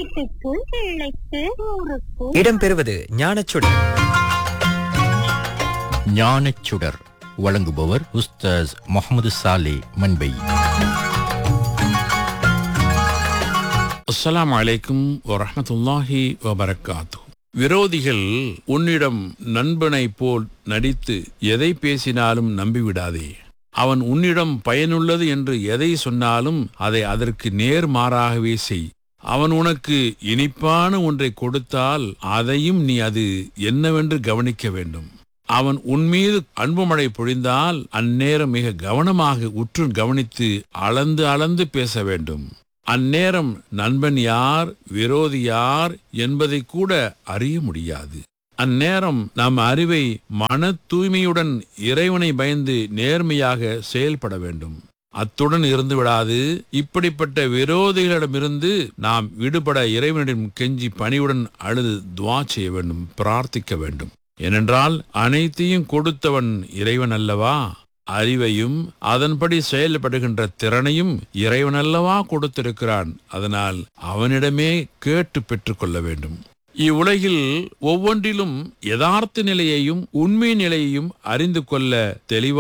வீட்டுக்குள் பிள்ளைக்கு ஊருக்கு இடம்பெறுவது ஞானச்சுடர் ஞானச்சுடர் வழங்குபவர் உஸ்தாஸ் முகமது சாலே மண்பை அஸ்ஸலாமு அலைக்கும் வரஹ்மத்துல்லாஹி வபரகாத்து விரோதிகள் உன்னிடம் நண்பனைப் போல் நடித்து எதை பேசினாலும் நம்பிவிடாதே அவன் உன்னிடம் பயனுள்ளது என்று எதை சொன்னாலும் அதை அதற்கு நேர்மாறாகவே செய் அவன் உனக்கு இனிப்பான ஒன்றை கொடுத்தால் அதையும் நீ அது என்னவென்று கவனிக்க வேண்டும் அவன் உன்மீது அன்பு மழை பொழிந்தால் அந்நேரம் மிக கவனமாக உற்று கவனித்து அளந்து அளந்து பேச வேண்டும் அந்நேரம் நண்பன் யார் விரோதி யார் என்பதை கூட அறிய முடியாது அந்நேரம் நம் அறிவை மன தூய்மையுடன் இறைவனை பயந்து நேர்மையாக செயல்பட வேண்டும் அத்துடன் இருந்து விடாது இப்படிப்பட்ட விரோதிகளிடமிருந்து நாம் விடுபட இறைவனிடம் கெஞ்சி பணிவுடன் அழுது துவா செய்ய வேண்டும் பிரார்த்திக்க வேண்டும் ஏனென்றால் அனைத்தையும் கொடுத்தவன் இறைவன் அல்லவா அறிவையும் அதன்படி செயல்படுகின்ற திறனையும் இறைவனல்லவா கொடுத்திருக்கிறான் அதனால் அவனிடமே கேட்டு பெற்றுக்கொள்ள வேண்டும் இவ்வுலகில் ஒவ்வொன்றிலும் யதார்த்த நிலையையும் உண்மை நிலையையும் அறிந்து கொள்ள தெளிவாக